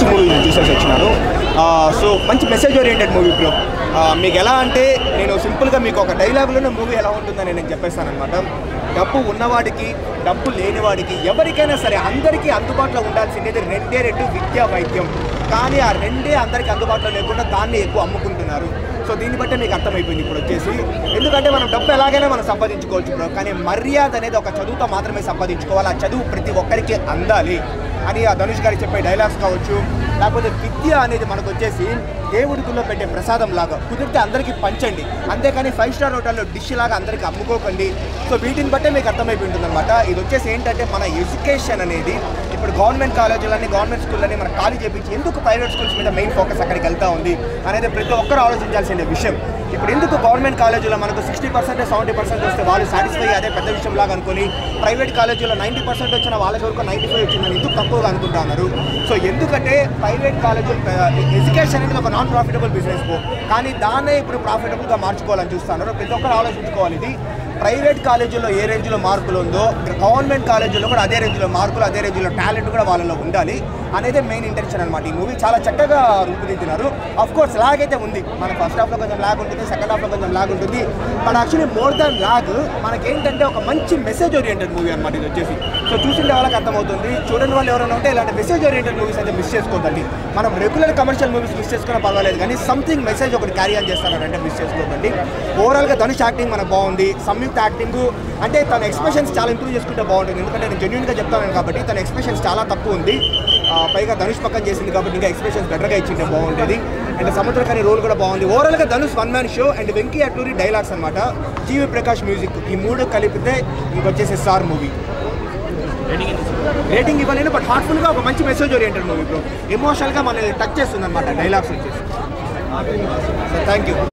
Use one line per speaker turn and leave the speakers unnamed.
మంచి మూవీ చూసేసి వచ్చినాను సో మంచి మెసేజ్ ఓరియంటెడ్ మూవీ బ్రో మీకు ఎలా అంటే నేను సింపుల్గా మీకు ఒక డైలాగ్లోనే మూవీ ఎలా ఉంటుందని నేను చెప్పేస్తాను అనమాట డబ్బు ఉన్నవాడికి డబ్బు లేనివాడికి ఎవరికైనా సరే అందరికీ అందుబాటులో ఉండాల్సింది రెండే రెండు విద్య వైద్యం కానీ ఆ రెండే అందరికీ అందుబాటులో లేకుండా దాన్ని ఎక్కువ అమ్ముకుంటున్నారు సో దీన్ని బట్టే మీకు అర్థమైపోయింది ఇప్పుడు వచ్చేసి ఎందుకంటే మనం డబ్బు ఎలాగైనా మనం సంపాదించుకోవచ్చు బ్రో కానీ మర్యాద అనేది ఒక చదువుతో మాత్రమే సంపాదించుకోవాలి ఆ చదువు ప్రతి ఒక్కరికి అందాలి అని ఆ ధనుష్ గారికి చెప్పే డైలాగ్స్ కావచ్చు లేకపోతే విద్య అనేది మనకు వచ్చేసి దేవుడి గుళ్ళో పెట్టే ప్రసాదం లాగా కుదిరితే అందరికీ పంచండి అంతేకాని ఫైవ్ స్టార్ హోటల్లో డిష్ లాగా అందరికీ అమ్ముకోకండి సో వీటిని బట్టే మీకు అర్థమైపోయి ఉంటుంది అనమాట ఇది వచ్చేసి ఏంటంటే మన ఎడ్యుకేషన్ అనేది ఇప్పుడు గవర్నమెంట్ కాలేజీలని గవర్నమెంట్ స్కూళ్ళని మనం ఖాళీ చేపించి ఎందుకు ప్రైవేట్ స్కూల్స్ మీద మెయిన్ ఫోకస్ అక్కడికి వెళ్తా ఉంది అనేది ప్రతి ఒక్కరు ఆలోచించాల్సిన విషయం ఇప్పుడు ఎందుకు గవర్నమెంట్ కాలేజీలో మనకు సిక్స్టీ పర్సెంట్ సెవెంటీ పర్సెంట్ వస్తే వాళ్ళు సాటిస్ఫై అదే పెద్ద విషయం లాగా అనుకుని ప్రైవేట్ కాలేజీలో నైంటీ పర్సెంట్ వచ్చిన వాళ్ళ వరకు నైంటీ ఫైవ్ వచ్చిందని ఎందుకు తక్కువగా అనుకుంటా ఉన్నారు సో ఎందుకంటే ప్రైవేట్ కాలేజీలు ఎడ్యుకేషన్ అనేది ఒక నాన్ ప్రాఫిటబుల్ బిజినెస్ కానీ దాన్నే ఇప్పుడు ప్రాఫిటబుల్గా మార్చుకోవాలని చూస్తున్నారు ప్రతి ఒక్కరు ఆలోచించుకోవాలి ఇది ప్రైవేట్ కాలేజీలో ఏ రేంజ్లో మార్కులు ఉందో గవర్నమెంట్ కాలేజీలో కూడా అదే రేంజ్లో మార్కులు అదే రేంజ్లో టాలెంట్ కూడా వాళ్ళలో ఉండాలి అనేది మెయిన్ ఇంటెన్షన్ అనమాట ఈ మూవీ చాలా చక్కగా రూపుదిద్దినారు అఫ్ కోర్స్ లాగ్ అయితే ఉంది మన ఫస్ట్ హాఫ్లో కొంచెం లాగ్ ఉంటుంది సెకండ్ హాఫ్లో కొంచెం లాగ్ ఉంటుంది but actually more than lag మనకేంటంటే ఒక మంచి మెసేజ్ ఓరియంటెడ్ మూవీ అనమాట ఇది వచ్చేసి సో చూసిండే వాళ్ళకి అర్థమవుతుంది చూడని వాళ్ళు ఎవరైనా ఉంటే ఇలాంటి మెసేజ్ ఓరియంటెడ్ మూవీస్ అయితే మిస్ చేసుకోవద్దండి మనం రెగ్యులర్ కమర్షియల్ మూవీస్ మిస్ చేసుకున్నా పర్వాలేదు కానీ సంథింగ్ మెసేజ్ ఒకటి క్యారీ ఆన్ చేస్తారంటే మిస్ చేసుకోకండి ఓవరాల్గా ధనుష్ యాక్టింగ్ మనకు బాగుంది సంయుక్త యాక్టింగ్ అంటే తన ఎక్స్ప్రెషన్స్ చాలా ఇంప్రూవ్ చేసుకుంటే బాగుంటుంది ఎందుకంటే నేను జెన్యున్గా చెప్తాను కాబట్టి తన ఎక్స్ప్రెషన్స్ చాలా తక్కువ ఉంది ఆ, పైగా ధనుష్ పక్కన చేసింది కాబట్టి ఇంకా ఎక్స్ప్రెషన్స్ బెటర్గా ఇచ్చింటే బాగుండేది అండ్ సముద్రకని రోల్ కూడా బాగుంది ఓవరాల్గా Dhanush one man show and Venky Atluri dialogues అనమాట జీవి ప్రకాష్ మ్యూజిక్ ఈ మూడు కలిపితే ఇంకొచ్చేసి స్టార్ మూవీ రేటింగ్ ఇవ్వలేను బట్ హార్ట్ఫుల్గా ఒక మంచి మెసేజ్ ఓరియంటెడ్ మూవీ బ్రో ఎమోషనల్గా మనల్ని టచ్ చేస్తుంది అనమాట డైలాగ్స్ వచ్చేసి థ్యాంక్ యూ